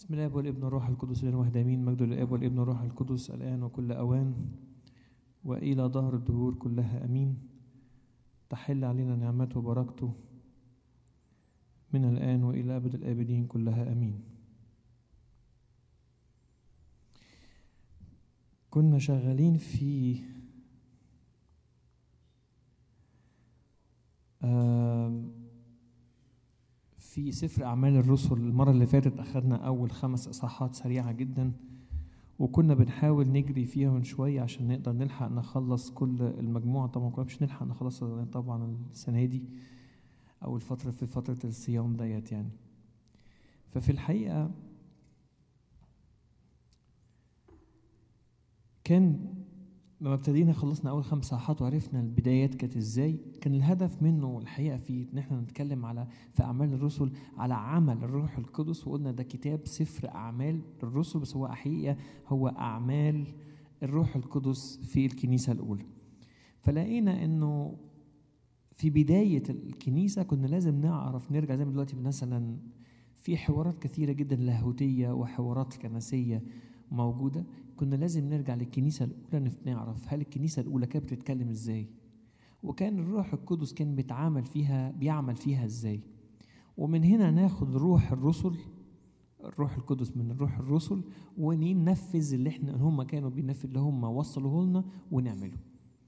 بسم الله والابن والروح القدس الان واحد امين مجد للاب والابن والروح القدس الان وكل اوان والى ظهر الدهور كلها امين تحل علينا نعمته وبركته من الان والى ابد الابدين كلها امين كنا شغالين في آم، في سفر أعمال الرسل المرة اللي فاتت أخدنا أول خمس إصحاحات سريعة جدا وكنا بنحاول نجري فيهم شوية عشان نقدر نلحق نخلص كل المجموعة طبعا كنا مش نلحق نخلص طبعا السنة دي أو الفترة في فترة الصيام ديت يعني ففي الحقيقة كان لما ابتدينا خلصنا اول خمس صفحات وعرفنا البدايات كانت ازاي كان الهدف منه الحقيقه في ان احنا نتكلم على في اعمال الرسل على عمل الروح القدس وقلنا ده كتاب سفر اعمال الرسل بس هو حقيقه هو اعمال الروح القدس في الكنيسه الاولى فلقينا انه في بدايه الكنيسه كنا لازم نعرف نرجع زي ما دلوقتي مثلا في حوارات كثيره جدا لاهوتيه وحوارات كنسيه موجوده كنا لازم نرجع للكنيسة الأولى نف- نعرف هل الكنيسة الأولى كانت بتتكلم إزاي وكان الروح القدس كان بيتعامل فيها بيعمل فيها إزاي ومن هنا ناخد روح الرسل الروح القدس من الروح الرسل وننفذ اللي احنا هم كانوا بينفذ اللي هم وصلوه لنا ونعمله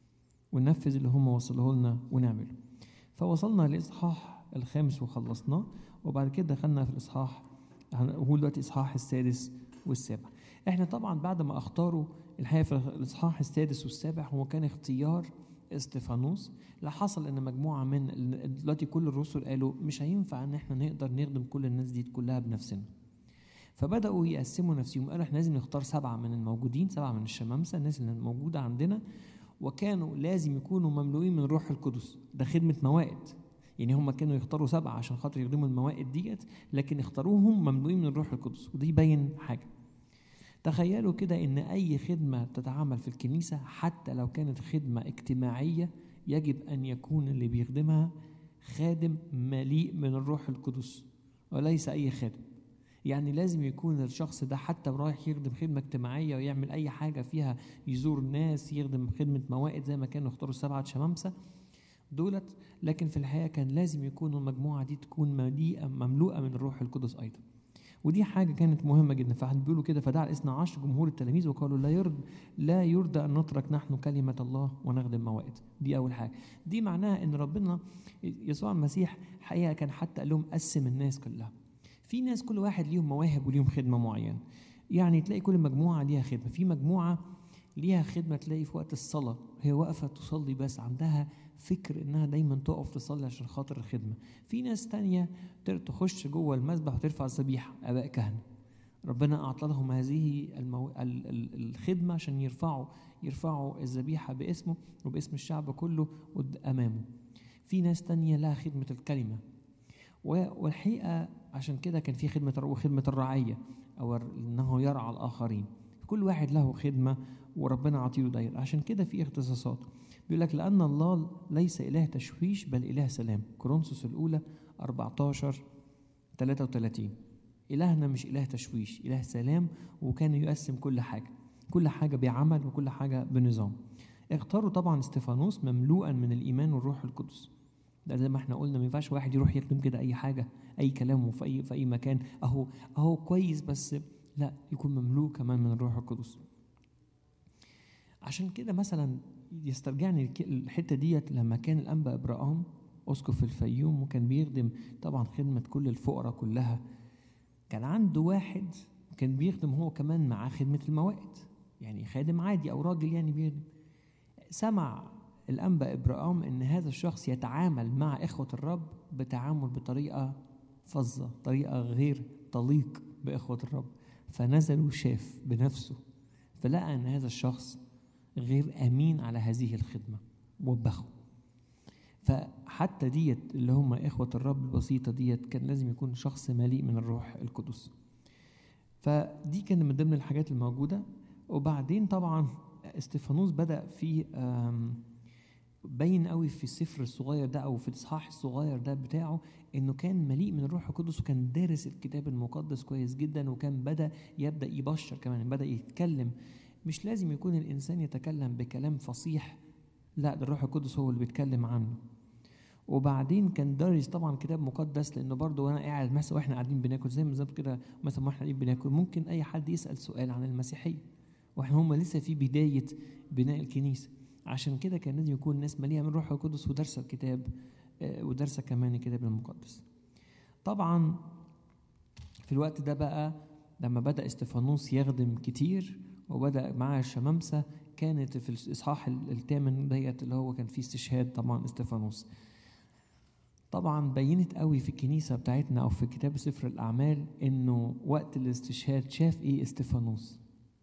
وننفذ اللي هم وصلوه لنا ونعمله فوصلنا للإصحاح الخامس وخلصناه وبعد كده دخلنا في الإصحاح هو دلوقتي الإصحاح السادس والسابع احنا طبعا بعد ما اختاروا الحقيقه في الاصحاح السادس والسابع هو كان اختيار استفانوس لا حصل ان مجموعه من دلوقتي كل الرسل قالوا مش هينفع ان احنا نقدر نخدم كل الناس دي كلها بنفسنا فبداوا يقسموا نفسهم قالوا احنا لازم نختار سبعه من الموجودين سبعه من الشمامسه الناس اللي موجوده عندنا وكانوا لازم يكونوا مملوئين من الروح القدس ده خدمه موائد يعني هم كانوا يختاروا سبعه عشان خاطر يخدموا الموائد ديت لكن اختاروهم مملوئين من الروح القدس ودي يبين حاجه تخيلوا كده ان اي خدمه تتعامل في الكنيسه حتى لو كانت خدمه اجتماعيه يجب ان يكون اللي بيخدمها خادم مليء من الروح القدس وليس اي خادم يعني لازم يكون الشخص ده حتى رايح يخدم خدمه اجتماعيه ويعمل اي حاجه فيها يزور ناس يخدم خدمه موائد زي ما كانوا اختاروا السبعه شمامسه دولت لكن في الحقيقه كان لازم يكون المجموعه دي تكون مليئه مملوءه من الروح القدس ايضا ودي حاجه كانت مهمه جدا فاحنا بيقولوا كده فدعا الاثنى عشر جمهور التلاميذ وقالوا لا يرد لا يرضى ان نترك نحن كلمه الله ونخدم موائد دي اول حاجه دي معناها ان ربنا يسوع المسيح حقيقه كان حتى قال لهم قسم الناس كلها في ناس كل واحد ليهم مواهب وليهم خدمه معينه يعني تلاقي كل مجموعه ليها خدمه في مجموعه ليها خدمه تلاقي في وقت الصلاه هي واقفه تصلي بس عندها فكر انها دايما تقف تصلي عشان خاطر الخدمه في ناس تانية تقدر تخش جوه المسبح وترفع الذبيحه اباء كهنه ربنا اعطى لهم هذه المو... ال... ال... الخدمه عشان يرفعوا يرفعوا الذبيحه باسمه وباسم الشعب كله قد- امامه في ناس تانية لها خدمه الكلمه و- والحقيقه عشان كده كان في خدمه الر- وخدمه الرعيه او ر- انه يرعى الاخرين كل واحد له خدمه وربنا عطيله داير عشان كده في اختصاصات بيقول لك لأن الله ليس إله تشويش بل إله سلام كورنثوس الأولى 14 33 إلهنا مش إله تشويش إله سلام وكان يقسم كل حاجة كل حاجة بعمل وكل حاجة بنظام اختاروا طبعا استفانوس مملوءا من الإيمان والروح القدس ده زي ما احنا قلنا ما ينفعش واحد يروح يخدم كده أي حاجة أي كلام في أي في أي مكان أهو أهو كويس بس لا يكون مملوء كمان من الروح القدس عشان كده مثلا يسترجعني الك- الحته ديت لما كان الانبا ابراهام اسقف الفيوم وكان بيخدم طبعا خدمه كل الفقراء كلها كان عنده واحد كان بيخدم هو كمان معاه خدمه الموائد يعني خادم عادي او راجل يعني بيخدم سمع الانبا ابراهام ان هذا الشخص يتعامل مع اخوه الرب بتعامل بطريقه فظه طريقه غير تليق باخوه الرب فنزل وشاف بنفسه فلقى ان هذا الشخص غير امين على هذه الخدمه وبخه فحتى ديت اللي هم اخوه الرب البسيطه ديت كان لازم يكون شخص مليء من الروح القدس فدي كان من ضمن الحاجات الموجوده وبعدين طبعا استفانوس بدا في آم، باين قوي في السفر الصغير ده او في الاصحاح الصغير ده بتاعه انه كان مليء من الروح القدس وكان دارس الكتاب المقدس كويس جدا وكان بدا يبدا يبشر كمان بدا يتكلم مش لازم يكون الانسان يتكلم بكلام فصيح لا ده الروح القدس هو اللي بيتكلم عنه وبعدين كان دارس طبعا كتاب مقدس لانه برضه وانا قاعد مثلا واحنا قاعدين بناكل زي ما بالظبط كده مثلا واحنا قاعدين بناكل ممكن اي حد يسال سؤال عن المسيحيه واحنا هم لسه في بدايه بناء الكنيسه عشان كده كان لازم يكون الناس مليئه من الروح القدس ودارسه الكتاب آه، ودارسه كمان الكتاب المقدس طبعا في الوقت ده بقى لما بدا استفانوس يخدم كتير وبدا معاه الشمامسه كانت في الاصحاح الثامن ديت اللي هو كان فيه استشهاد طبعا استفانوس طبعا بينت قوي في الكنيسه بتاعتنا او في كتاب سفر الاعمال انه وقت الاستشهاد شاف ايه استفانوس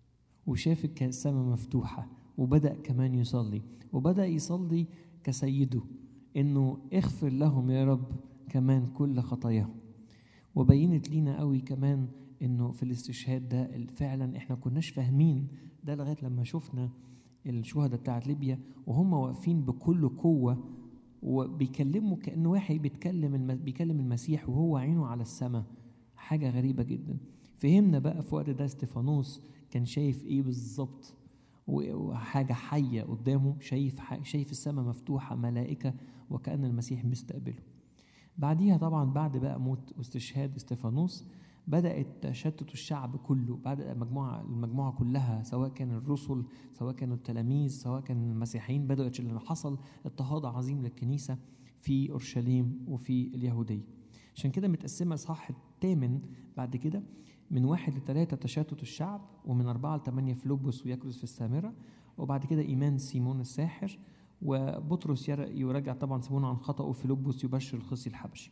وشاف السماء مفتوحه وبدا كمان يصلي وبدا يصلي كسيده انه اغفر لهم يا رب كمان كل خطاياهم وبينت لينا قوي كمان انه في الاستشهاد ده فعلا احنا كناش فاهمين ده لغايه لما شفنا الشهداء بتاعت ليبيا وهم واقفين بكل قوه وبيكلموا كانه واحد بيتكلم الم... بيكلم المسيح وهو عينه على السماء حاجه غريبه جدا فهمنا بقى في وقت ده استفانوس كان شايف ايه بالظبط وحاجه حيه قدامه شايف ح... شايف السماء مفتوحه ملائكه وكان المسيح مستقبله بعديها طبعا بعد بقى موت واستشهاد استفانوس بدأت تشتت الشعب كله بعد المجموعة المجموعة كلها سواء كان الرسل سواء كانوا التلاميذ سواء كان المسيحيين بدأ اللي حصل اضطهاد عظيم للكنيسة في أورشليم وفي اليهودية عشان كده متقسمة إصحاح الثامن بعد كده من واحد لثلاثة تشتت الشعب ومن أربعة لثمانية فلوبوس ويكرس في السامرة وبعد كده إيمان سيمون الساحر وبطرس يراجع طبعا سيمون عن خطأه فيلبس يبشر الخصي الحبشي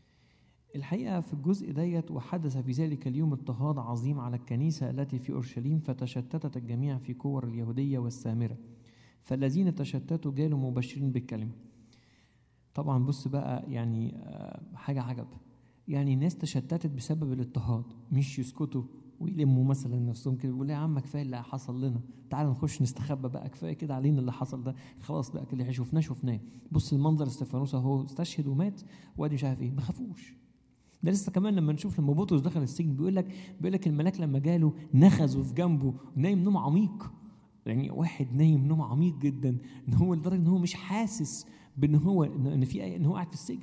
الحقيقة في الجزء ديت وحدث في ذلك اليوم اضطهاد عظيم على الكنيسة التي في أورشليم فتشتتت الجميع في كور اليهودية والسامرة فالذين تشتتوا جالوا مبشرين بالكلمة طبعا بص بقى يعني آه، حاجة عجب يعني الناس تشتتت بسبب الاضطهاد مش يسكتوا ويلموا مثلا نفسهم كده يقولوا يا عم كفايه اللي حصل لنا تعال نخش نستخبى بقى كفايه كده علينا اللي حصل ده خلاص بقى اللي شفناه شفناه بص المنظر استفانوس اهو استشهد ومات وادي مش عارف ايه ما خافوش ده لسه كمان لما نشوف لما بطرس دخل السجن بيقول لك بيقول لك الملاك لما جاله نخزه في جنبه نايم نوم عميق يعني واحد نايم نوم عميق جدا ان هو لدرجه ان هو مش حاسس بان هو ان في ان هو قاعد في السجن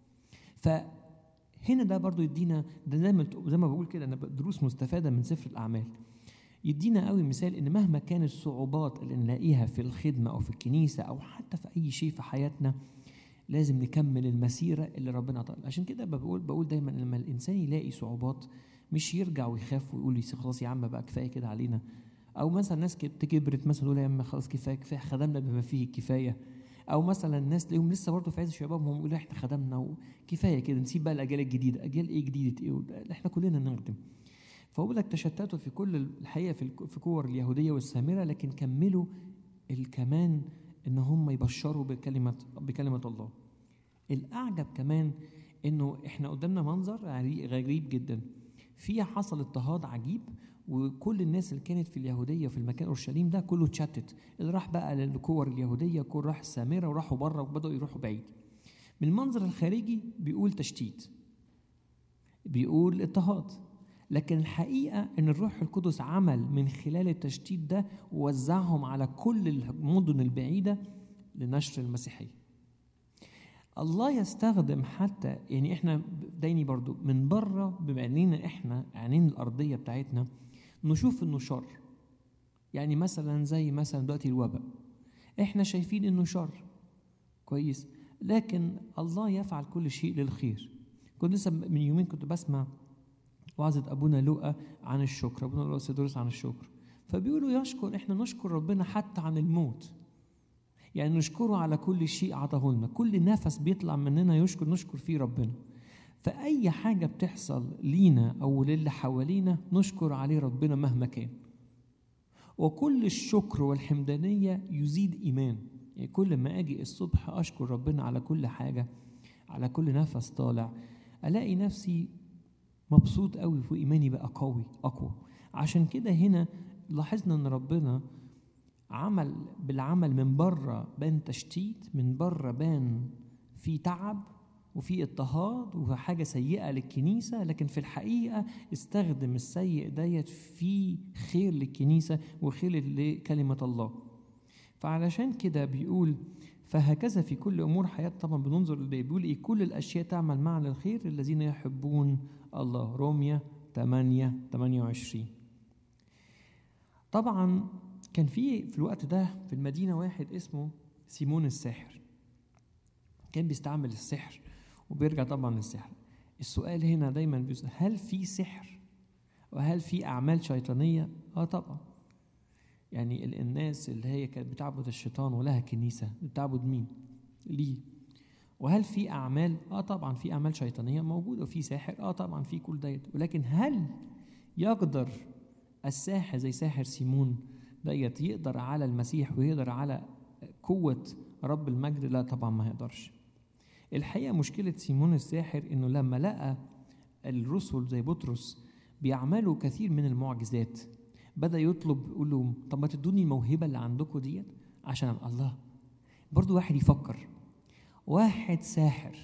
فهنا ده برضو يدينا ده زي ما زي ما بقول كده انا دروس مستفاده من سفر الاعمال يدينا قوي مثال ان مهما كانت الصعوبات اللي نلاقيها في الخدمه او في الكنيسه او حتى في اي شيء في حياتنا لازم نكمل المسيرة اللي ربنا عطاها عشان كده بقول بقول دايما لما الإنسان يلاقي صعوبات مش يرجع ويخاف ويقول خلاص يا عم بقى كفاية كده علينا أو مثلا ناس كبرت مثلا تقول يا عم خلاص كفاية كفاية خدمنا بما فيه الكفاية أو مثلا الناس تلاقيهم لسه برضه في عز شبابهم يقولوا احنا خدمنا وكفاية كده نسيب بقى الأجيال الجديدة أجيال إيه جديدة إيه احنا كلنا نخدم فهو لك تشتتوا في كل الحقيقة في كور اليهودية والسامرة لكن كملوا الكمان ان هم يبشروا بكلمه بكلمه الله الاعجب كمان انه احنا قدامنا منظر غريب جدا في حصل اضطهاد عجيب وكل الناس اللي كانت في اليهوديه في المكان اورشليم ده كله اتشتت اللي راح بقى للكور اليهوديه كل راح السامره وراحوا بره وبداوا يروحوا بعيد من المنظر الخارجي بيقول تشتيت بيقول اضطهاد لكن الحقيقة أن الروح القدس عمل من خلال التشتيت ده ووزعهم على كل المدن البعيدة لنشر المسيحية الله يستخدم حتى يعني احنا دايني برضو من بره بما اننا احنا عينين الارضيه بتاعتنا نشوف انه شر يعني مثلا زي مثلا دلوقتي الوباء احنا شايفين انه شر كويس لكن الله يفعل كل شيء للخير كنت لسه من يومين كنت بسمع وعظة أبونا لوقا عن الشكر أبونا لوقا سيدورس عن الشكر فبيقولوا يشكر إحنا نشكر ربنا حتى عن الموت يعني نشكره على كل شيء عطاه لنا كل نفس بيطلع مننا يشكر نشكر فيه ربنا فأي حاجة بتحصل لينا أو للي حوالينا نشكر عليه ربنا مهما كان وكل الشكر والحمدانية يزيد إيمان يعني كل ما أجي الصبح أشكر ربنا على كل حاجة على كل نفس طالع ألاقي نفسي مبسوط قوي وإيماني بقى قوي أقوى عشان كده هنا لاحظنا إن ربنا عمل بالعمل من بره بان تشتيت من بره بان في تعب وفي اضطهاد وفي حاجة سيئة للكنيسة لكن في الحقيقة استخدم السيء ديت في خير للكنيسة وخير لكلمة الله فعلشان كده بيقول فهكذا في كل امور حياه طبعا بننظر اللي بيقول ايه كل الاشياء تعمل معا للخير الذين يحبون الله روميا 8 28 طبعا كان في في الوقت ده في المدينه واحد اسمه سيمون الساحر كان بيستعمل السحر وبيرجع طبعا للسحر السؤال هنا دايما بيسأل هل في سحر وهل في اعمال شيطانيه اه طبعا يعني الناس اللي هي كانت بتعبد الشيطان ولها كنيسة بتعبد مين؟ ليه؟ وهل في أعمال؟ آه طبعا في أعمال شيطانية موجودة وفي ساحر؟ آه طبعا في كل ديت ولكن هل يقدر الساحر زي ساحر سيمون ديت يقدر على المسيح ويقدر على قوة رب المجد؟ لا طبعا ما يقدرش. الحقيقة مشكلة سيمون الساحر إنه لما لقى الرسل زي بطرس بيعملوا كثير من المعجزات بدا يطلب يقول لهم طب ما تدوني الموهبه اللي عندكم ديت عشان الله برضو واحد يفكر واحد ساحر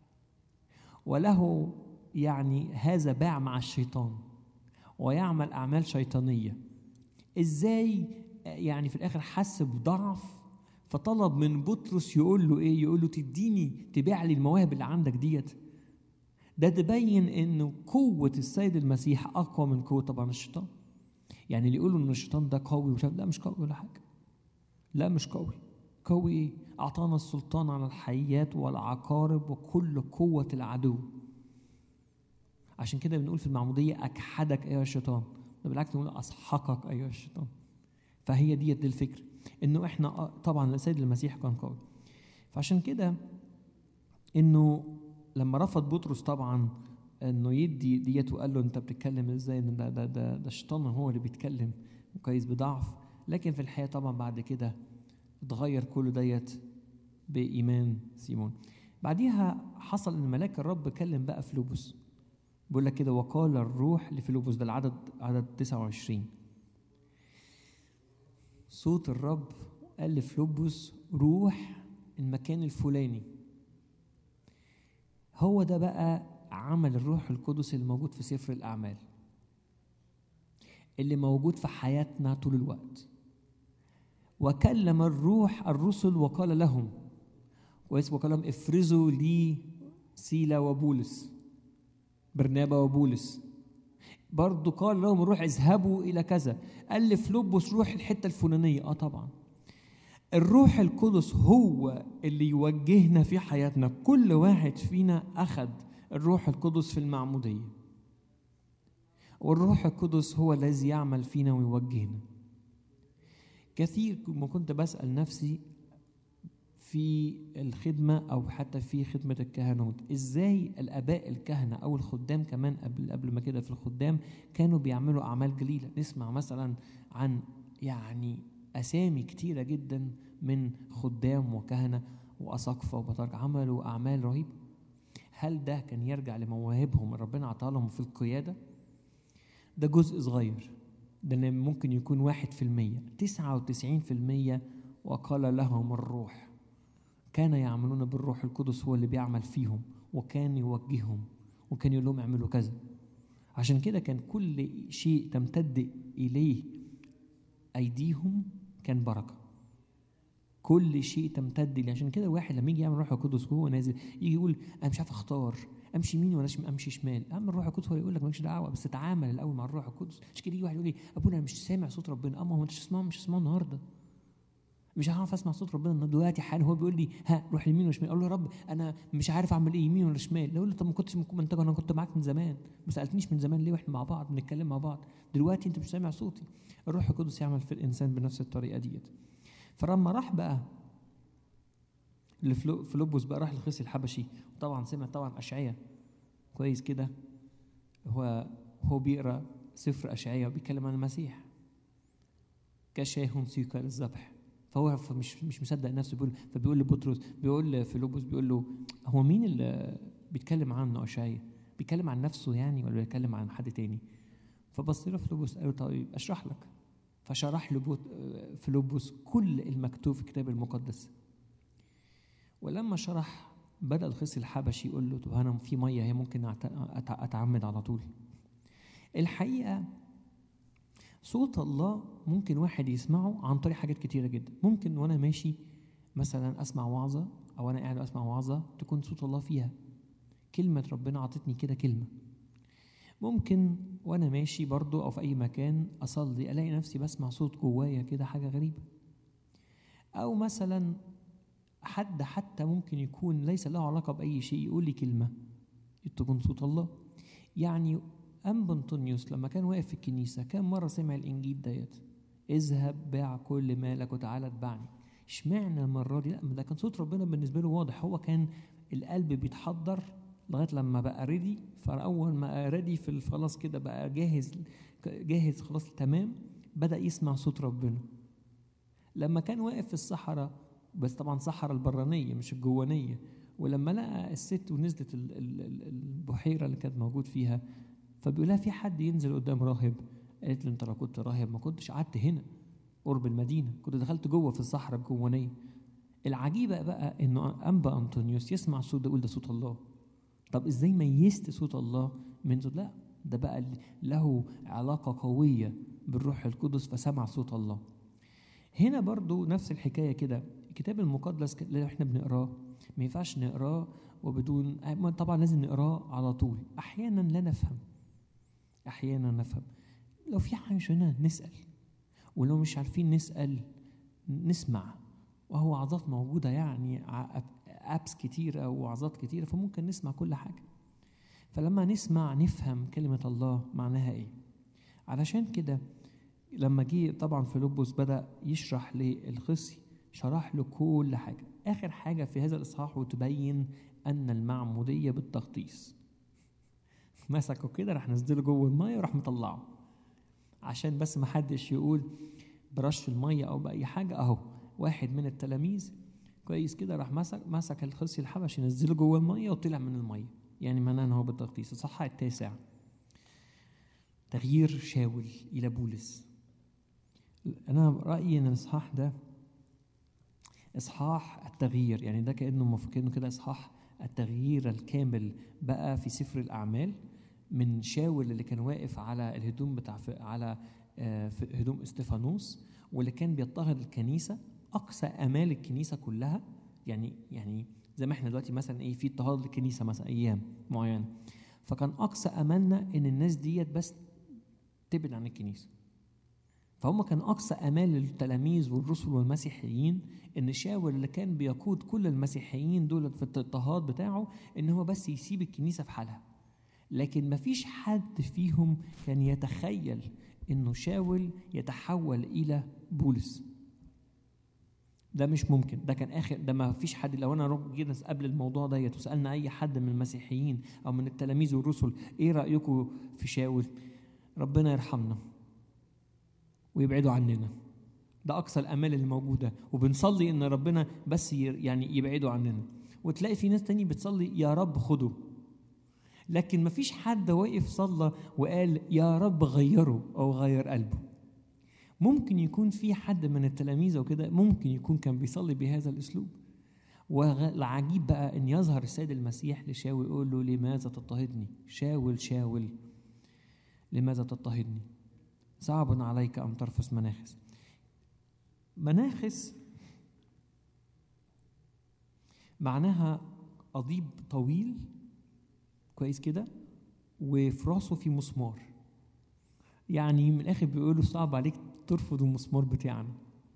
وله يعني هذا باع مع الشيطان ويعمل اعمال شيطانيه ازاي يعني في الاخر حس بضعف فطلب من بطرس يقول له ايه يقول له تديني تبيع لي المواهب اللي عندك ديت ده تبين انه قوه السيد المسيح اقوى من قوه طبعا الشيطان يعني اللي يقولوا ان الشيطان ده قوي وشاف لا مش قوي ولا حاجه لا مش قوي قوي ايه اعطانا السلطان على الحيات والعقارب وكل قوه العدو عشان كده بنقول في المعموديه اكحدك ايها الشيطان ده بالعكس نقول اسحقك ايها الشيطان فهي ديت دي الفكره انه احنا طبعا السيد المسيح كان قوي فعشان كده انه لما رفض بطرس طبعا انه يدي ديت وقال له انت بتتكلم ازاي ده ده ده, ده الشيطان هو اللي بيتكلم كويس بضعف لكن في الحقيقه طبعا بعد كده اتغير كل ديت بايمان سيمون بعديها حصل ان ملاك الرب كلم بقى فلوبوس بيقول لك كده وقال الروح لفلوبوس ده العدد عدد 29 صوت الرب قال لفلوبوس روح المكان الفلاني هو ده بقى عمل الروح القدس اللي موجود في سفر الأعمال اللي موجود في حياتنا طول الوقت وكلم الروح الرسل وقال لهم كويس وقال لهم افرزوا لي سيلا وبولس برنابا وبولس برضه قال لهم الروح اذهبوا الى كذا قال لفلوبوس روح الحته الفلانيه اه طبعا الروح القدس هو اللي يوجهنا في حياتنا كل واحد فينا اخذ الروح القدس في المعمودية والروح القدس هو الذي يعمل فينا ويوجهنا كثير ما كنت بسأل نفسي في الخدمة أو حتى في خدمة الكهنوت إزاي الآباء الكهنة أو الخدام كمان قبل قبل ما كده في الخدام كانوا بيعملوا أعمال جليلة نسمع مثلا عن يعني أسامي كتيرة جدا من خدام وكهنة وأساقفة وبطارك عملوا أعمال رهيبة هل ده كان يرجع لمواهبهم ربنا عطاها لهم في القيادة؟ ده جزء صغير ده ممكن يكون واحد في المية تسعة وتسعين في المية وقال لهم الروح كان يعملون بالروح القدس هو اللي بيعمل فيهم وكان يوجههم وكان يقول لهم اعملوا كذا عشان كده كان كل شيء تمتد إليه أيديهم كان بركة كل شيء تمتد لي عشان كده واحد لما يجي يعمل روح القدس وهو نازل يجي يقول انا مش عارف اختار امشي يمين ولا امشي شمال اما الروح القدس هو يقول لك مالكش دعوه بس تعامل الاول مع الروح القدس مش كده يجي واحد يقول لي ابونا انا مش سامع صوت ربنا اما هو انت تسمعه مش تسمعه النهارده مش هعرف اسمع صوت ربنا دلوقتي حالا هو بيقول لي ها روح يمين ولا شمال اقول له يا رب انا مش عارف اعمل ايه يمين ولا شمال اقول له طب ما كنتش ما انت انا كنت معاك من زمان ما سالتنيش من زمان ليه واحنا مع بعض بنتكلم مع بعض دلوقتي انت مش سامع صوتي الروح القدس يعمل في الانسان بنفس الطريقه ديت فلما راح بقى فيلبس بقى راح لخصي الحبشي طبعا سمع طبعا اشعياء كويس كده هو هو بيقرا سفر اشعياء وبيتكلم عن المسيح كشاه سيكا للذبح فهو مش مش مصدق نفسه بيقول فبيقول لبطرس بيقول لفيلبس بيقول له هو مين اللي بيتكلم عنه اشعياء بيتكلم عن نفسه يعني ولا بيتكلم عن حد تاني فبص له فيلبس قال له طيب اشرح لك فشرح له فيلبس كل المكتوب في الكتاب المقدس ولما شرح بدأ الخصي الحبشي يقول له طب أنا في مية هي ممكن أتعمد على طول الحقيقة صوت الله ممكن واحد يسمعه عن طريق حاجات كتيرة جدا ممكن وأنا ماشي مثلا أسمع وعظة أو أنا قاعد أسمع وعظة تكون صوت الله فيها كلمة ربنا عطتني كده كلمة ممكن وأنا ماشي برضو أو في أي مكان أصلي ألاقي نفسي بسمع صوت جوايا كده حاجة غريبة أو مثلا حد حتى ممكن يكون ليس له علاقة بأي شيء يقول لي كلمة تكون صوت الله يعني أم أنطونيوس لما كان واقف في الكنيسة كان مرة سمع الإنجيل ديت اذهب باع كل مالك وتعالى اتبعني اشمعنى المرة دي لا ده كان صوت ربنا بالنسبة له واضح هو كان القلب بيتحضر لغاية لما بقى ريدي فأول ما ريدي في خلاص كده بقى جاهز جاهز خلاص تمام بدأ يسمع صوت ربنا لما كان واقف في الصحراء بس طبعا صحراء البرانية مش الجوانية ولما لقى الست ونزلت البحيرة اللي كانت موجود فيها فبيقول لها في حد ينزل قدام راهب قالت له انت لو كنت راهب ما كنتش قعدت هنا قرب المدينة كنت دخلت جوه في الصحراء الجوانية العجيبة بقى انه انبا انطونيوس يسمع صوت ده يقول ده صوت الله طب ازاي ميزت صوت الله من صوت لا ده بقى له علاقة قوية بالروح القدس فسمع صوت الله هنا برضو نفس الحكاية كده الكتاب المقدس اللي احنا بنقراه ما ينفعش نقراه وبدون طبعا لازم نقراه على طول احيانا لا نفهم احيانا نفهم لو في حاجه مش هنا نسال ولو مش عارفين نسال نسمع وهو وعظات موجوده يعني ابس كتيره ووعظات كتيره فممكن نسمع كل حاجه فلما نسمع نفهم كلمه الله معناها ايه علشان كده لما جه طبعا فيلبس بدا يشرح للخصي شرح له كل حاجه اخر حاجه في هذا الاصحاح وتبين ان المعموديه بالتغطيس مسكه كده راح نزله جوه الميه وراح مطلعه عشان بس ما حدش يقول برش الميه او باي حاجه اهو واحد من التلاميذ كويس كده راح مسك مسك الخصي الحبشي نزله جوه الميه وطلع من الميه يعني معناه هو بالتغطيس الصحة التاسع تغيير شاول إلى بولس أنا رأيي إن الإصحاح ده إصحاح التغيير يعني ده كأنه مفكرينه كده إصحاح التغيير الكامل بقى في سفر الأعمال من شاول اللي كان واقف على الهدوم بتاع على هدوم استفانوس واللي كان بيضطهد الكنيسة أقصى آمال الكنيسة كلها يعني يعني زي ما احنا دلوقتي مثلا ايه في اضطهاد للكنيسة مثلا أيام معينة فكان أقصى أملنا إن الناس ديت بس تبعد عن الكنيسة فهم كان أقصى آمال التلاميذ والرسل والمسيحيين إن شاول اللي كان بيقود كل المسيحيين دول في الاضطهاد بتاعه إن هو بس يسيب الكنيسة في حالها لكن مفيش حد فيهم كان يتخيل إنه شاول يتحول إلى بولس ده مش ممكن ده كان اخر ده ما فيش حد لو انا جينا قبل الموضوع ده وسالنا اي حد من المسيحيين او من التلاميذ والرسل ايه رايكم في شاول ربنا يرحمنا ويبعدوا عننا ده اقصى الامال اللي موجوده وبنصلي ان ربنا بس يعني يبعدوا عننا وتلاقي في ناس تاني بتصلي يا رب خده لكن ما فيش حد واقف صلى وقال يا رب غيره او غير قلبه ممكن يكون في حد من التلاميذ وكده ممكن يكون كان بيصلي بهذا الاسلوب والعجيب بقى ان يظهر السيد المسيح لشاول يقول له لماذا تضطهدني شاول شاول لماذا تضطهدني صعب عليك ان ترفس مناخس مناخس معناها قضيب طويل كويس كده وفي راسه في مسمار يعني من الاخر بيقولوا صعب عليك ترفض المسمار بتاعنا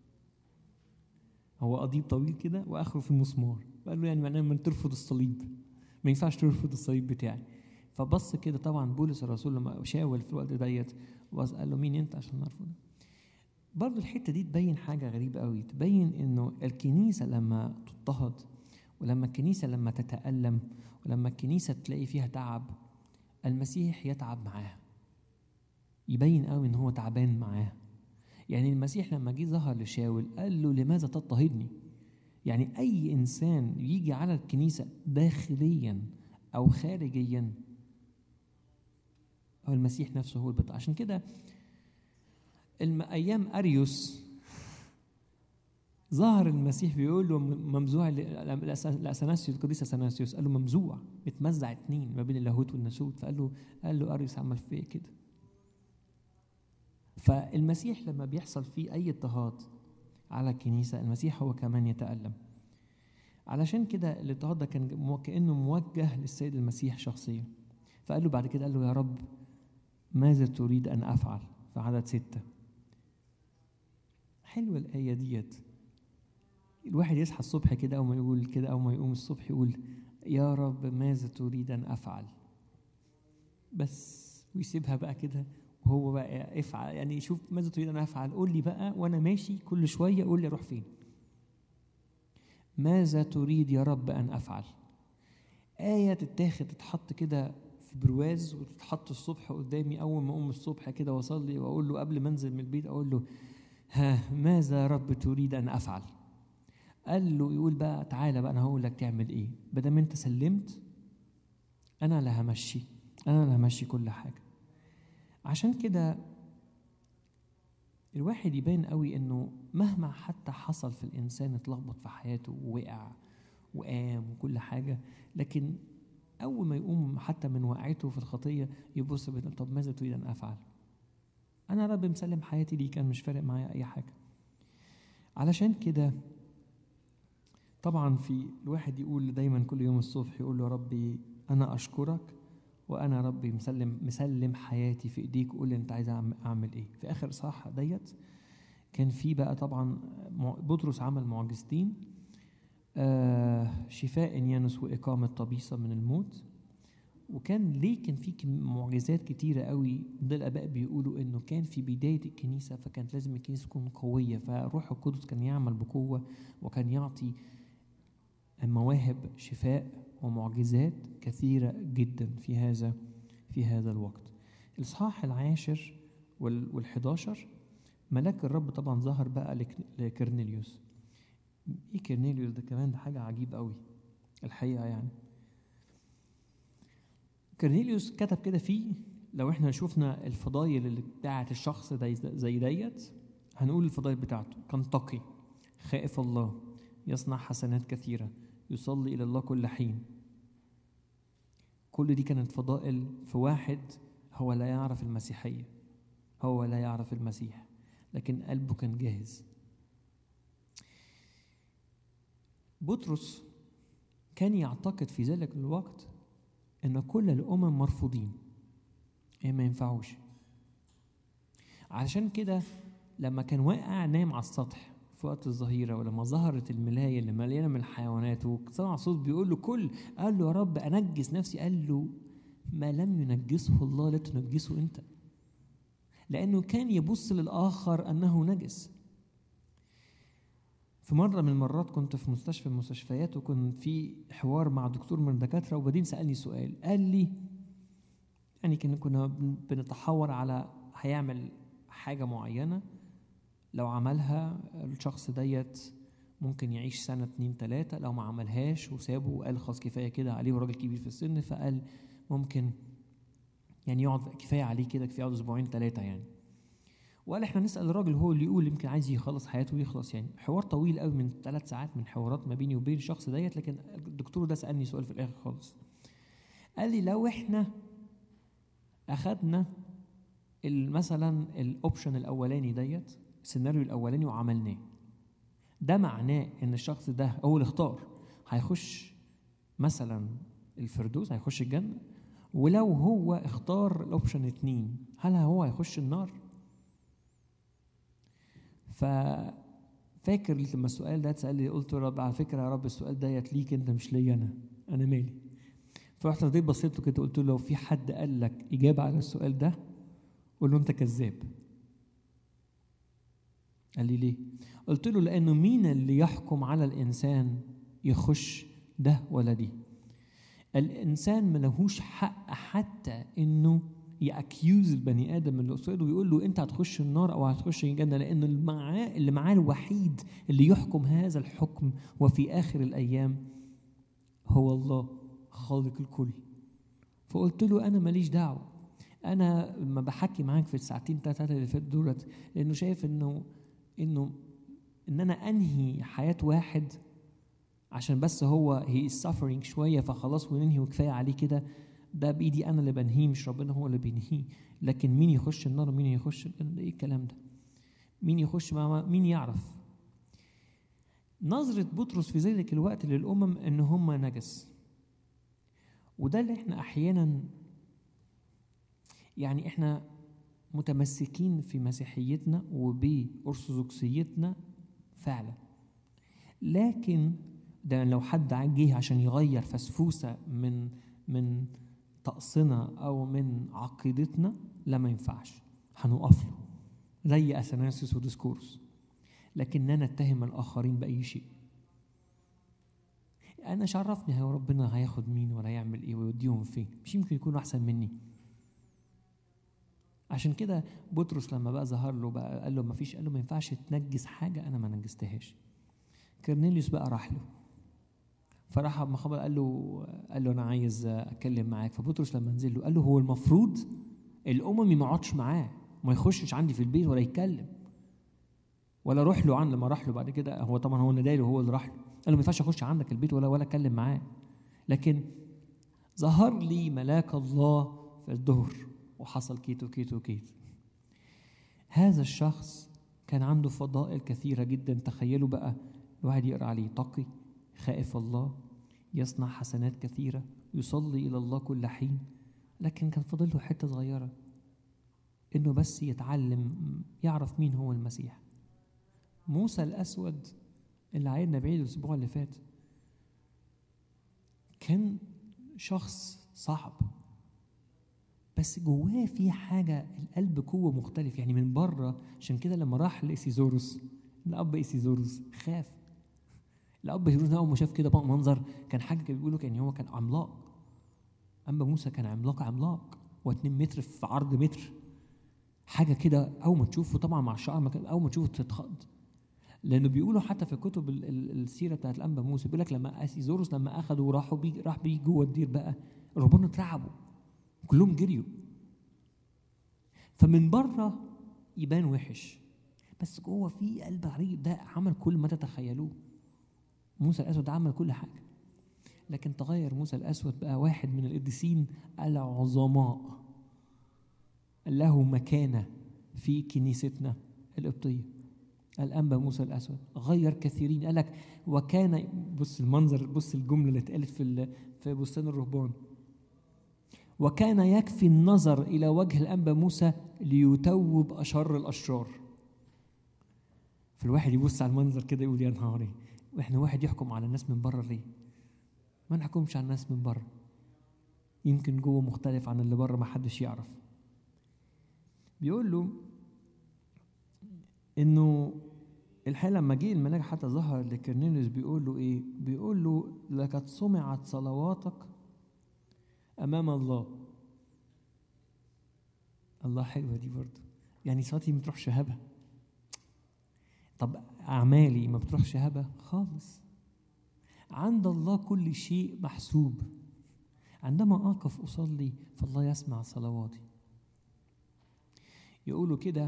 هو قضيب طويل كده واخره في مسمار قال له يعني معناه من ترفض الصليب ما ينفعش ترفض الصليب بتاعي فبص كده طبعا بولس الرسول لما شاول في الوقت ديت قال له مين انت عشان نرفض برضه الحته دي تبين حاجه غريبه قوي تبين انه الكنيسه لما تضطهد ولما الكنيسه لما تتالم ولما الكنيسه تلاقي فيها تعب المسيح يتعب معاها يبين قوي ان هو تعبان معاه يعني المسيح لما جه ظهر لشاول قال له لماذا تضطهدني يعني اي انسان يجي على الكنيسه داخليا او خارجيا هو المسيح نفسه هو البطل عشان كده الم- ايام اريوس ظهر المسيح بيقول له ممزوع ل- لأس- لاثناسيوس القديس اثناسيوس قال له ممزوع متمزع اتنين ما بين اللاهوت والناسوت فقال له قال له اريوس عمل فيه كده فالمسيح لما بيحصل فيه اي اضطهاد على الكنيسه المسيح هو كمان يتالم علشان كده الاضطهاد ده كان مو- كانه موجه للسيد المسيح شخصيا فقال له بعد كده قال له يا رب ماذا تريد ان افعل في عدد ستة حلوه الايه ديت الواحد يصحى الصبح كده او ما يقول كده او ما يقوم الصبح يقول يا رب ماذا تريد ان افعل بس ويسيبها بقى كده وهو بقى افعل يعني شوف ماذا تريد ان افعل قول لي بقى وانا ماشي كل شويه قول لي اروح فين ماذا تريد يا رب ان افعل آية تتاخد تتحط كده في برواز وتتحط الصبح قدامي أول ما أقوم الصبح كده وأصلي وأقول له قبل ما أنزل من البيت أقول له ها ماذا يا رب تريد أن أفعل؟ قال له يقول بقى تعالى بقى أنا هقول لك تعمل إيه؟ بدل أنت سلمت أنا اللي همشي أنا اللي همشي كل حاجة عشان كده الواحد يبان قوي انه مهما حتى حصل في الانسان اتلخبط في حياته ووقع وقام وكل حاجه لكن اول ما يقوم حتى من وقعته في الخطيه يبص بيقول طب ماذا تريد ان افعل؟ انا يا رب مسلم حياتي ليك انا مش فارق معايا اي حاجه. علشان كده طبعا في الواحد يقول دايما كل يوم الصبح يقول له يا ربي انا اشكرك وانا ربي مسلم مسلم حياتي في ايديك قول لي انت عايز أعم- اعمل ايه في اخر اصحاح ديت كان في بقى طبعا مع- بطرس عمل معجزتين آه شفاء يانس واقامه طبيسه من الموت وكان ليه كان في كم- معجزات كتيره قوي ده الاباء بيقولوا انه كان في بدايه الكنيسه فكانت لازم الكنيسه تكون قويه فروح القدس كان يعمل بقوه وكان يعطي مواهب شفاء ومعجزات كثيرة جدا في هذا في هذا الوقت. الإصحاح العاشر وال- والحداشر ملاك الرب طبعا ظهر بقى لك- لكرنيليوس. إيه كرنيليوس ده كمان ده حاجة عجيبة قوي الحقيقة يعني. كرنيليوس كتب كده فيه لو احنا شفنا الفضايل اللي بتاعت الشخص ده زي ديت هنقول الفضايل بتاعته كان تقي خائف الله يصنع حسنات كثيرة يصلي إلى الله كل حين كل دي كانت فضائل في واحد هو لا يعرف المسيحية هو لا يعرف المسيح لكن قلبه كان جاهز بطرس كان يعتقد في ذلك الوقت ان كل الامم مرفوضين ايه ما ينفعوش علشان كده لما كان واقع نايم على السطح في وقت الظهيرة ولما ظهرت الملاية اللي مليانة من الحيوانات وسمع صوت بيقول له كل قال له يا رب أنجس نفسي قال له ما لم ينجسه الله لا تنجسه أنت لأنه كان يبص للآخر أنه نجس في مرة من المرات كنت في مستشفى من المستشفيات وكان في حوار مع دكتور من الدكاترة وبعدين سألني سؤال قال لي يعني كنا كنا بنتحاور على هيعمل حاجة معينة لو عملها الشخص ديت ممكن يعيش سنة اتنين تلاتة لو ما عملهاش وسابه وقال خلاص كفاية كده عليه وراجل كبير في السن فقال ممكن يعني يقعد كفاية عليه كده كفاية يقعد أسبوعين تلاتة يعني وقال احنا نسأل الراجل هو اللي يقول يمكن عايز يخلص حياته ويخلص يعني حوار طويل قوي من ثلاث ساعات من حوارات ما بيني وبين الشخص ديت لكن الدكتور ده سألني سؤال في الآخر خالص قال لي لو احنا أخدنا مثلا الاوبشن الاولاني ديت السيناريو الاولاني وعملناه ده معناه ان الشخص ده هو اللي اختار هيخش مثلا الفردوس هيخش الجنه ولو هو اختار الاوبشن اتنين هل هو هيخش النار ففاكر لما السؤال ده اتسال لي قلت له رب على فكره يا رب السؤال ديت ليك انت مش ليا انا انا مالي فرحت رديت بصيت له كده قلت له لو في حد قال لك اجابه على السؤال ده قول له انت كذاب قال لي ليه قلت له لانه مين اللي يحكم على الانسان يخش ده ولا دي الانسان ملهوش حق حتى انه يأكيوز البني ادم اللي قصاده ويقول له انت هتخش النار او هتخش الجنه لان اللي معاه اللي معاه الوحيد اللي يحكم هذا الحكم وفي اخر الايام هو الله خالق الكل فقلت له انا ماليش دعوه انا لما بحكي معاك في الساعتين ثلاثه اللي فاتوا دولت لانه شايف انه انه ان انا انهي حياه واحد عشان بس هو هي suffering شويه فخلاص وننهي وكفايه عليه كده ده بايدي انا اللي بنهيه مش ربنا هو اللي بينهيه لكن مين يخش النار ومين يخش الجنة؟ ايه الكلام ده مين يخش مع مين يعرف نظرة بطرس في ذلك الوقت للأمم إن هم نجس وده اللي احنا أحيانا يعني احنا متمسكين في مسيحيتنا وبأرثوذكسيتنا فعلا لكن ده لو حد جه عشان يغير فسفوسة من من طقسنا أو من عقيدتنا لا ما ينفعش هنقف له زي أثناسيوس وديسكورس لكننا نتهم الآخرين بأي شيء أنا شرفني هو ربنا هياخد مين ولا هيعمل إيه ويوديهم فين مش يمكن يكونوا أحسن مني عشان كده بطرس لما بقى ظهر له بقى قال له ما فيش قال له ما ينفعش تنجس حاجة أنا ما نجستهاش كرنيليوس بقى راح له فراح اما خبر قال له قال له انا عايز اتكلم معاك فبطرس لما نزل له قال له هو المفروض الاممي ما اقعدش معاه ما يخشش عندي في البيت ولا يتكلم ولا اروح له عن لما راح له بعد كده هو طبعا هو اللي هو اللي راح له قال له ما ينفعش اخش عندك البيت ولا ولا اتكلم معاه لكن ظهر لي ملاك الله في الظهر وحصل كيتو كيتو كيتو هذا الشخص كان عنده فضائل كثيرة جدا تخيلوا بقى الواحد يقرأ عليه تقي خائف الله يصنع حسنات كثيرة يصلي إلى الله كل حين لكن كان فاضل له حتة صغيرة إنه بس يتعلم يعرف مين هو المسيح موسى الأسود اللي عيدنا بعيد الأسبوع اللي فات كان شخص صعب بس جواه في حاجة القلب قوة مختلف يعني من بره عشان كده لما راح لإيسيزوروس الأب إيسيزوروس خاف الأب هيروس أول ما شاف كده بقى منظر كان حاجة كان بيقولوا كان هو كان عملاق أما موسى كان عملاق عملاق واتنين متر في عرض متر حاجة كده أول ما تشوفه طبعا مع الشعر أول ما تشوفه تتخض لأنه بيقولوا حتى في كتب السيرة بتاعت الأنبا موسى بيقول لك لما أسيزوروس لما أخدوا وراحوا بي راح بيه جوه الدير بقى ربنا اترعبوا كلهم جريوا فمن بره يبان وحش بس جوه في قلب غريب ده عمل كل ما تتخيلوه موسى الأسود عمل كل حاجة لكن تغير موسى الأسود بقى واحد من القديسين العظماء له مكانة في كنيستنا القبطية الأنبا موسى الأسود غير كثيرين قال لك وكان بص المنظر بص الجملة اللي اتقالت في في بستان الرهبان وكان يكفي النظر إلى وجه الأنبا موسى ليتوب أشر الأشرار فالواحد يبص على المنظر كده يقول يا نهاري واحنا واحد يحكم على الناس من بره ليه؟ ما نحكمش على الناس من بره يمكن جوه مختلف عن اللي بره ما حدش يعرف بيقول له انه الحقيقه لما جه الملاك حتى ظهر لكرنيليوس بيقول له ايه؟ بيقول له لقد سمعت صلواتك امام الله الله حلوه دي برضه يعني صلاتي ما تروحش هبه طب اعمالي ما بتروحش هبه خالص عند الله كل شيء محسوب عندما اقف اصلي فالله يسمع صلواتي يقولوا كده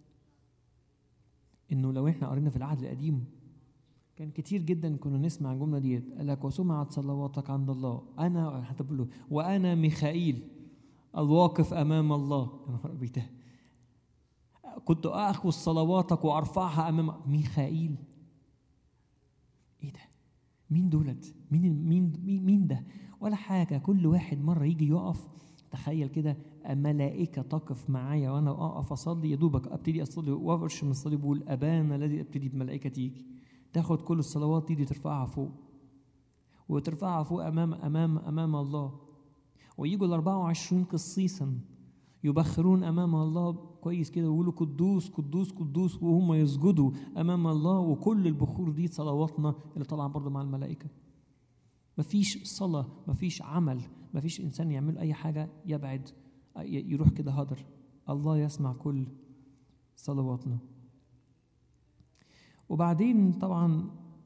انه لو احنا قرينا في العهد القديم كان كتير جدا كنا نسمع الجمله ديت قال لك وسمعت صلواتك عند الله انا حتى بقول وانا ميخائيل الواقف امام الله يا نهار أبيض. كنت اخذ صلواتك وارفعها امام ميخائيل ايه ده مين دولت مين مين مين ده ولا حاجه كل واحد مره يجي يقف تخيل كده ملائكه تقف معايا وانا اقف اصلي يا دوبك ابتدي اصلي وافرش من الصليب بقول ابانا الذي ابتدي بملائكه تيجي تاخد كل الصلوات دي, دي ترفعها فوق وترفعها فوق امام امام امام الله ويجوا ال 24 قصيصا يبخرون امام الله كويس كده ويقولوا قدوس قدوس قدوس وهم يسجدوا امام الله وكل البخور دي صلواتنا اللي طالعه برضه مع الملائكه مفيش صلاه مفيش عمل مفيش انسان يعمل اي حاجه يبعد يروح كده هدر الله يسمع كل صلواتنا وبعدين طبعا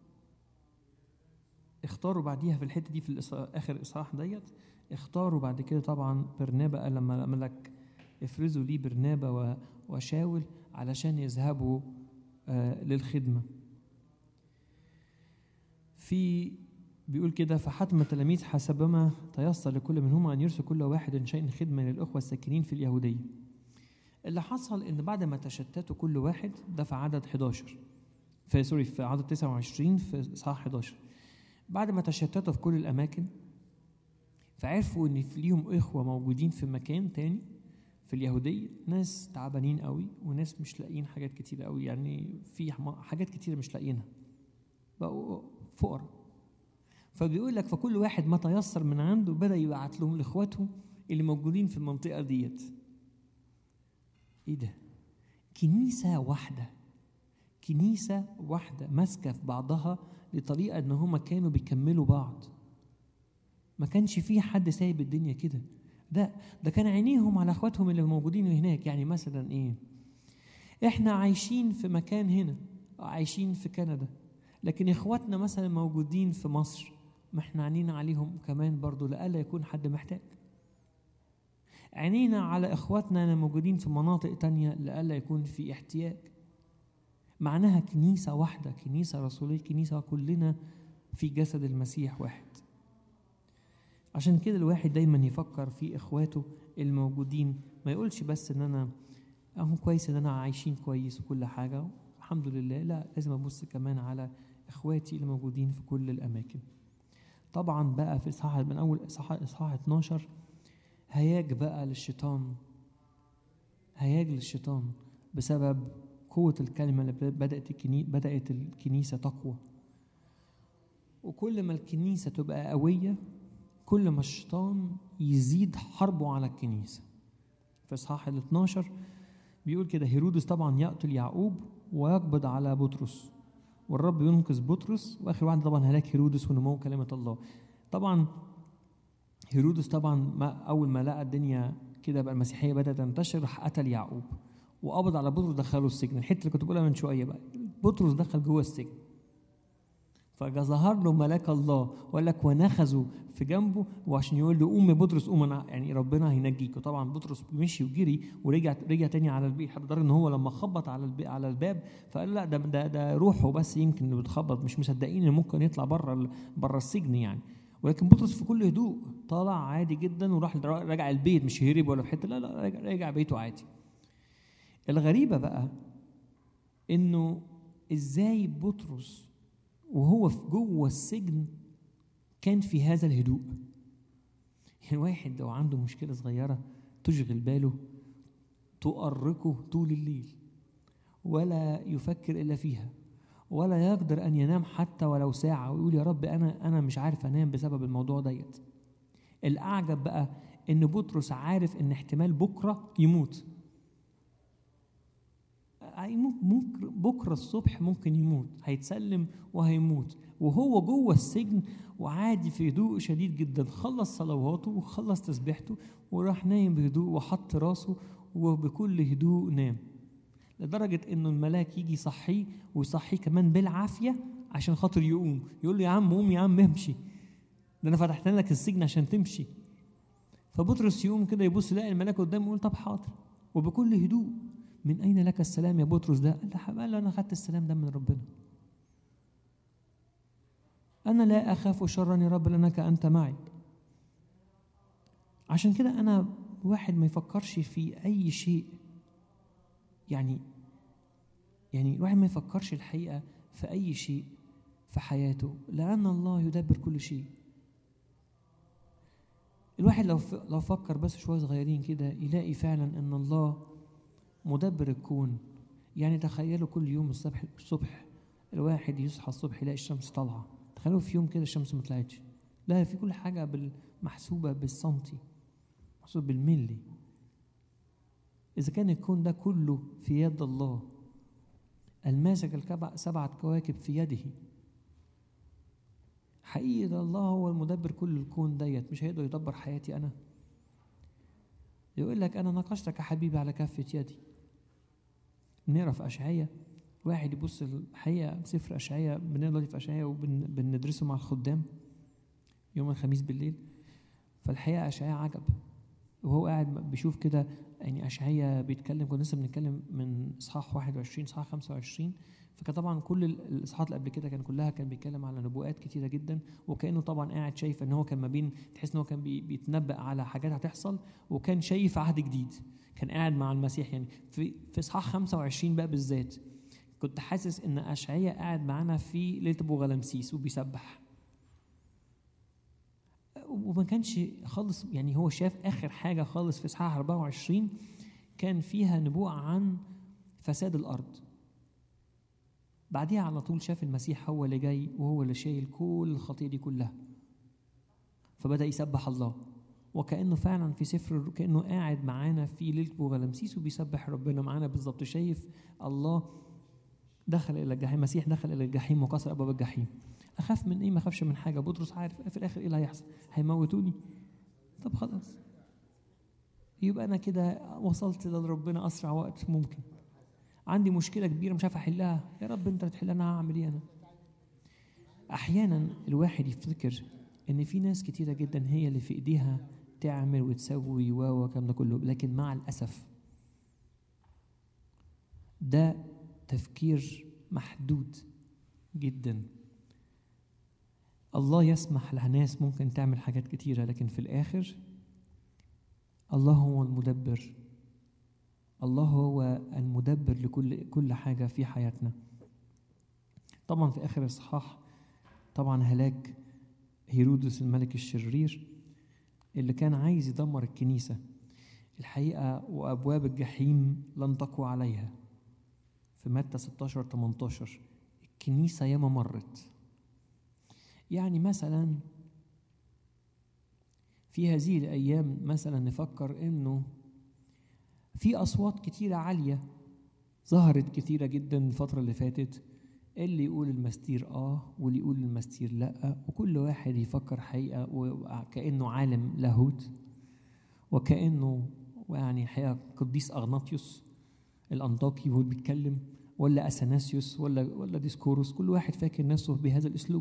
اختاروا بعديها في الحته دي في اخر الاصحاح ديت اختاروا بعد كده طبعا برنابا لما الملك افرزوا لي برنابا و- وشاول علشان يذهبوا آه، للخدمة في بيقول كده فحتم التلاميذ حسبما تيسر لكل منهما أن يرسل كل واحد شيء خدمة للأخوة الساكنين في اليهودية اللي حصل إن بعد ما تشتتوا كل واحد ده في عدد 11 في سوري في عدد 29 في إصحاح 11 بعد ما تشتتوا في كل الأماكن فعرفوا إن في ليهم إخوة موجودين في مكان تاني في اليهودية ناس تعبانين قوي وناس مش لاقيين حاجات كتيرة قوي يعني في حما- حاجات كتيرة مش لاقيينها بقوا فقراء فبيقول لك فكل واحد ما تيسر من عنده بدأ يبعت لهم لإخواتهم اللي موجودين في المنطقة ديت إيه ده؟ كنيسة واحدة كنيسة واحدة ماسكة في بعضها لطريقة إن هما كانوا بيكملوا بعض ما كانش في حد سايب الدنيا كده ده ده كان عينيهم على اخواتهم اللي موجودين هناك يعني مثلا ايه احنا عايشين في مكان هنا عايشين في كندا لكن اخواتنا مثلا موجودين في مصر ما احنا عينينا عليهم كمان برضو لألا يكون حد محتاج عينينا على اخواتنا اللي موجودين في مناطق تانية لألا يكون في احتياج معناها كنيسة واحدة كنيسة رسولية كنيسة كلنا في جسد المسيح واحد عشان كده الواحد دايما يفكر في اخواته الموجودين ما يقولش بس ان انا اهو كويس ان انا عايشين كويس وكل حاجه الحمد لله لا لازم ابص كمان على اخواتي اللي موجودين في كل الاماكن طبعا بقى في اصحاح من اول اصحاح اصحاح 12 هياج بقى للشيطان هياج للشيطان بسبب قوة الكلمة اللي بدأت الكني... بدأت الكنيسة تقوى وكل ما الكنيسة تبقى قوية كل ما الشيطان يزيد حربه على الكنيسة في إصحاح ال 12 بيقول كده هيرودس طبعا يقتل يعقوب ويقبض على بطرس والرب ينقذ بطرس واخر واحد طبعا هلاك هيرودس ونمو كلمه الله طبعا هيرودس طبعا ما اول ما لقى الدنيا كده بقى المسيحيه بدات تنتشر راح قتل يعقوب وقبض على بطرس دخله السجن الحته اللي كنت بقولها من شويه بقى بطرس دخل جوه السجن فظهر له ملاك الله وقال لك ونخذوا في جنبه وعشان يقول له قوم يا بطرس قوم انا يعني ربنا هينجيك وطبعا بطرس مشي وجري ورجع رجع تاني على البيت لدرجه ان هو لما خبط على البي على الباب فقال لا ده ده ده روحه بس يمكن اللي بتخبط مش مصدقين ان ممكن يطلع بره بره السجن يعني ولكن بطرس في كل هدوء طالع عادي جدا وراح رجع البيت مش هرب ولا في حته لا لا رجع, رجع بيته عادي الغريبه بقى انه ازاي بطرس وهو في جوه السجن كان في هذا الهدوء يعني واحد لو عنده مشكلة صغيرة تشغل باله تؤرقه طول الليل ولا يفكر إلا فيها ولا يقدر أن ينام حتى ولو ساعة ويقول يا رب أنا أنا مش عارف أنام بسبب الموضوع ديت الأعجب بقى إن بطرس عارف إن احتمال بكرة يموت ممكن بكره الصبح ممكن يموت هيتسلم وهيموت وهو جوه السجن وعادي في هدوء شديد جدا خلص صلواته وخلص تسبيحته وراح نايم بهدوء وحط راسه وبكل هدوء نام لدرجة انه الملاك يجي يصحيه ويصحيه كمان بالعافية عشان خاطر يقوم يقول له يا عم قوم يا عم امشي ده انا فتحت لك السجن عشان تمشي فبطرس يقوم كده يبص يلاقي الملاك قدامه يقول طب حاضر وبكل هدوء من أين لك السلام يا بطرس ده؟ قال له أنا أخذت السلام ده من ربنا. أنا لا أخاف شرا يا رب لأنك أنت معي. عشان كده أنا واحد ما يفكرش في أي شيء يعني يعني الواحد ما يفكرش الحقيقة في أي شيء في حياته لأن الله يدبر كل شيء. الواحد لو لو فكر بس شوية صغيرين كده يلاقي فعلا أن الله مدبر الكون يعني تخيلوا كل يوم الصبح الصبح الواحد يصحى الصبح يلاقي الشمس طالعه تخيلوا في يوم كده الشمس ما طلعتش لا في كل حاجه محسوبه بالسنتي محسوبه بالملي اذا كان الكون ده كله في يد الله الماسك الكبع سبعه كواكب في يده حقيقي ده الله هو المدبر كل الكون ديت مش هيقدر يدبر حياتي انا يقول لك انا ناقشتك يا حبيبي على كافه يدي بنقرا في اشعياء واحد يبص الحقيقه سفر اشعياء بنقرا في اشعياء وبندرسه مع الخدام يوم الخميس بالليل فالحقيقه اشعياء عجب وهو قاعد بيشوف كده يعني اشعياء بيتكلم كنا لسه بنتكلم من اصحاح 21 اصحاح 25 فكان طبعا كل الاصحاحات اللي قبل كده كان كلها كان بيتكلم على نبوءات كتيره جدا وكانه طبعا قاعد شايف ان هو كان ما بين تحس ان هو كان بي- بيتنبأ على حاجات هتحصل وكان شايف عهد جديد كان قاعد مع المسيح يعني في في اصحاح 25 بقى بالذات كنت حاسس ان اشعياء قاعد معانا في ليله ابو غلمسيس وبيسبح وما كانش خالص يعني هو شاف اخر حاجه خالص في اصحاح 24 كان فيها نبوءه عن فساد الارض بعديها على طول شاف المسيح هو اللي جاي وهو اللي شايل كل الخطيه دي كلها فبدا يسبح الله وكانه فعلا في سفر كانه قاعد معانا في ليله بوغلمسيس وبيسبح ربنا معانا بالظبط شايف الله دخل الى الجحيم المسيح دخل الى الجحيم وكسر ابواب الجحيم اخاف من ايه ما اخافش من حاجه بطرس عارف في الاخر ايه اللي هيحصل هيموتوني طب خلاص يبقى انا كده وصلت لربنا اسرع وقت ممكن عندي مشكله كبيره مش عارف احلها يا رب انت تحلها انا هعمل ايه انا احيانا الواحد يفتكر ان في ناس كتيره جدا هي اللي في ايديها تعمل وتسوي و والكلام ده كله لكن مع الاسف ده تفكير محدود جدا الله يسمح لناس ممكن تعمل حاجات كتيرة لكن في الآخر الله هو المدبر الله هو المدبر لكل كل حاجة في حياتنا طبعا في آخر الإصحاح طبعا هلاك هيرودس الملك الشرير اللي كان عايز يدمر الكنيسة الحقيقة وأبواب الجحيم لن تقوى عليها في متى 16 18 الكنيسة ياما مرت يعني مثلا في هذه الأيام مثلا نفكر إنه في أصوات كتيرة عالية ظهرت كتيرة جدا الفترة اللي فاتت اللي يقول المستير آه واللي يقول المستير لأ وكل واحد يفكر حقيقة وكأنه عالم لاهوت وكأنه يعني الحقيقة قديس أغناطيوس الأنطاكي وهو بيتكلم ولا أثناسيوس ولا ولا ديسكوروس كل واحد فاكر نفسه بهذا الأسلوب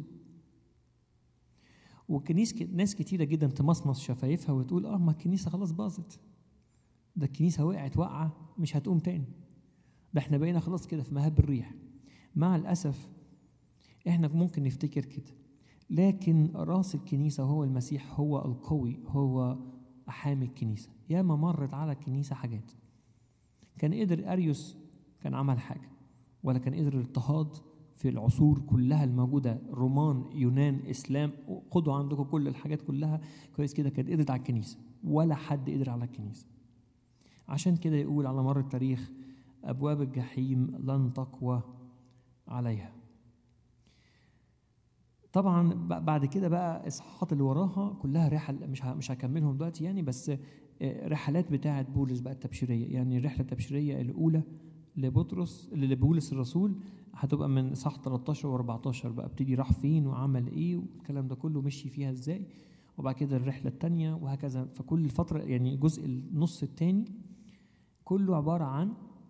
وكنيس ناس كتيرة جدا تمصمص شفايفها وتقول اه ما الكنيسة خلاص باظت ده الكنيسة وقعت وقعة مش هتقوم تاني ده احنا بقينا خلاص كده في مهب الريح مع الأسف احنا ممكن نفتكر كده لكن راس الكنيسة هو المسيح هو القوي هو حامي الكنيسة ياما مرت على الكنيسة حاجات كان قدر أريوس كان عمل حاجة ولا كان قدر الاضطهاد في العصور كلها الموجودة رومان يونان إسلام خدوا عندكم كل الحاجات كلها كويس كده كانت قدرت على الكنيسة ولا حد قدر على الكنيسة عشان كده يقول على مر التاريخ أبواب الجحيم لن تقوى عليها طبعا بعد كده بقى الاصحاحات اللي وراها كلها رحل مش مش هكملهم دلوقتي يعني بس رحلات بتاعه بولس بقى التبشيريه يعني الرحله التبشيريه الاولى لبطرس لبولس الرسول هتبقى من اصحاح 13 و14 بقى ابتدي راح فين وعمل ايه والكلام ده كله مشي فيها ازاي وبعد كده الرحله الثانيه وهكذا فكل فتره يعني الجزء النص الثاني كله عباره عن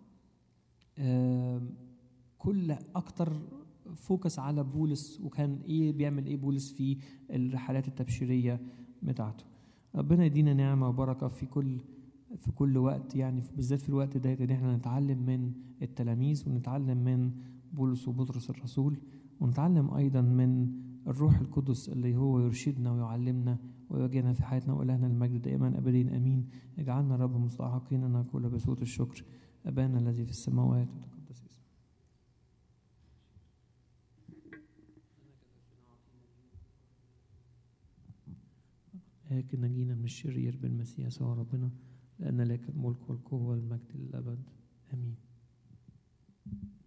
كل اكتر فوكس على بولس وكان ايه بيعمل ايه بولس في الرحلات التبشيريه بتاعته ربنا يدينا نعمه وبركه في كل في كل وقت يعني بالذات في الوقت ده ان احنا نتعلم من التلاميذ ونتعلم من بولس وبطرس الرسول ونتعلم ايضا من الروح القدس اللي هو يرشدنا ويعلمنا ويوجهنا في حياتنا والهنا المجد دائما ابدين امين اجعلنا رب مستحقين ان نقول بصوت الشكر ابانا الذي في السماوات وتقدس اسمك لكن نجينا من الشرير بالمسيح سوى ربنا لأن لك الملك والقوة والمجد للأبد آمين